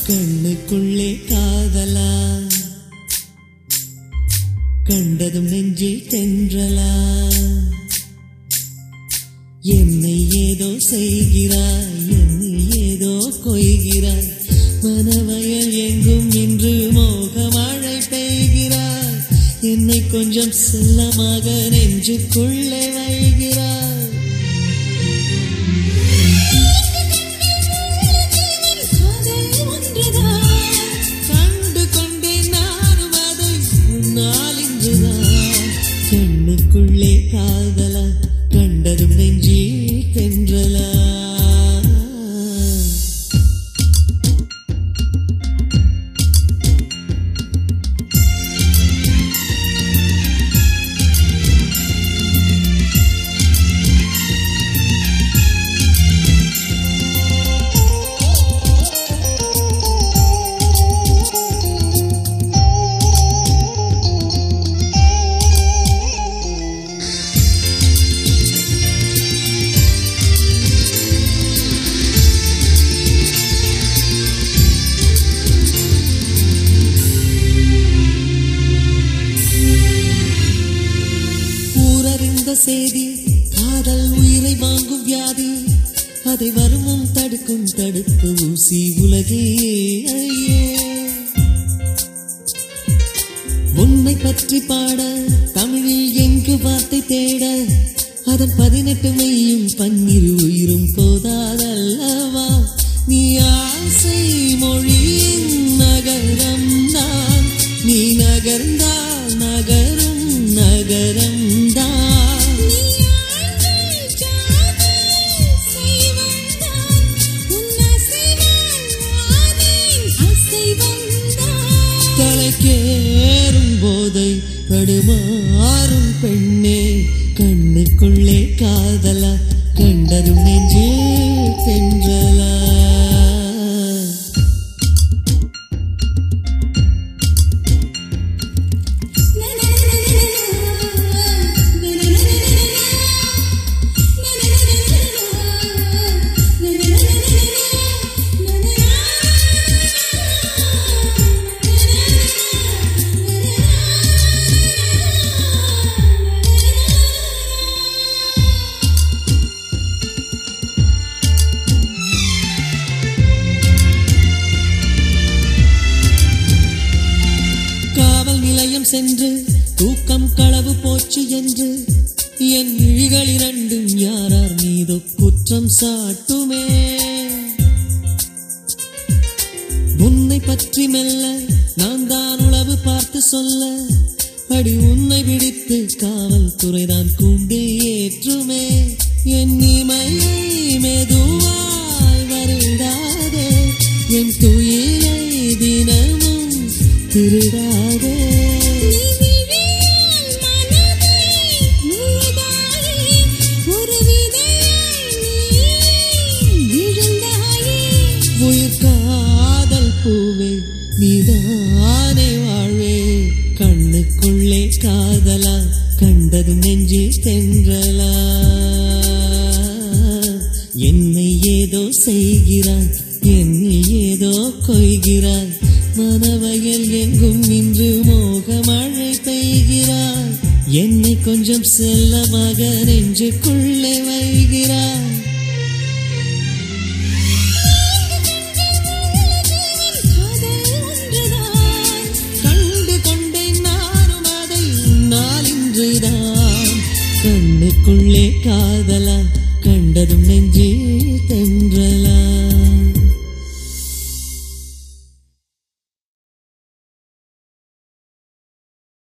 கண்ணுக்குள்ளே காதலா கண்டதும் நெஞ்சில் தென்றலா என்னை ஏதோ செய்கிறாய் என்னை ஏதோ கொய்கிறாய் மனவயல் எங்கும் இன்று மோகமழை பெய்கிறாய் என்னை கொஞ்சம் செல்லமாக நெஞ்சுக்குள்ளே வைகிறாய் கண்டு கொண்டேன் நானும் அதை உன்னால் இன்றுதான் கண்ணுக்குள்ளே காதலா கண்டதும் நெஞ்சில் தென்றலா ஊரறிந்த செய்தி காதல் உயிரை வாங்கும் வியாதி அதை வருமும் தடுக்கும் தடுப்பு ஊசி உலகே ஐயே உன்னை பற்றி பாட தமிழில் எங்கு வார்த்தை தேட அதன் பதினெட்டு மெய்யும் பன்னிரு உயிரும் போதாதல்லவா நீ ஆசை மொழியின் நகரம் தான் நீ நகர்ந்தால் நகரும் நகரம் தான் தலைக்கேறும் போதை தடுமாறும் பெண்ணே கண்ணுக்குள்ளே காதலா கண்டதும் நெஞ்சே தென்றலா காவல் நிலையம் சென்று தூக்கம் களவு போச்சு என்று என் விழிகள் இரண்டும் யாரார் மீதோ குற்றம் சாட்டுமே உன்னை பற்றி மெல்ல நான் தான் உளவு பார்த்து சொல்ல அடி உன்னை பிடித்து காவல் துறைதான் கூண்டு ஏற்றுமே என் இமையை மெதுவாய் வருடாதே என் துயிலை தினமும் திருடாதே உயிர் காதல் பூவே நீதானே வாழ்வே கண்ணுக்குள்ளே காதலா கண்டதும் நெஞ்சே தென்றலா என்னை ஏதோ செய்கிறாய் என்னை ஏதோ கொய்கிறாய் மனவயல் எங்கும் நின்று மோகமழை பெய்கிறாய் என்னை கொஞ்சம் செல்லமாக நெஞ்சுக்குள்ளே வைகிறாய் கண்டு கொண்டேன் நானும் அதை உன்னால் இன்றுதான் கண்ணுக்குள்ளே காதலா கண்டதும் நெஞ்சே தென்றலா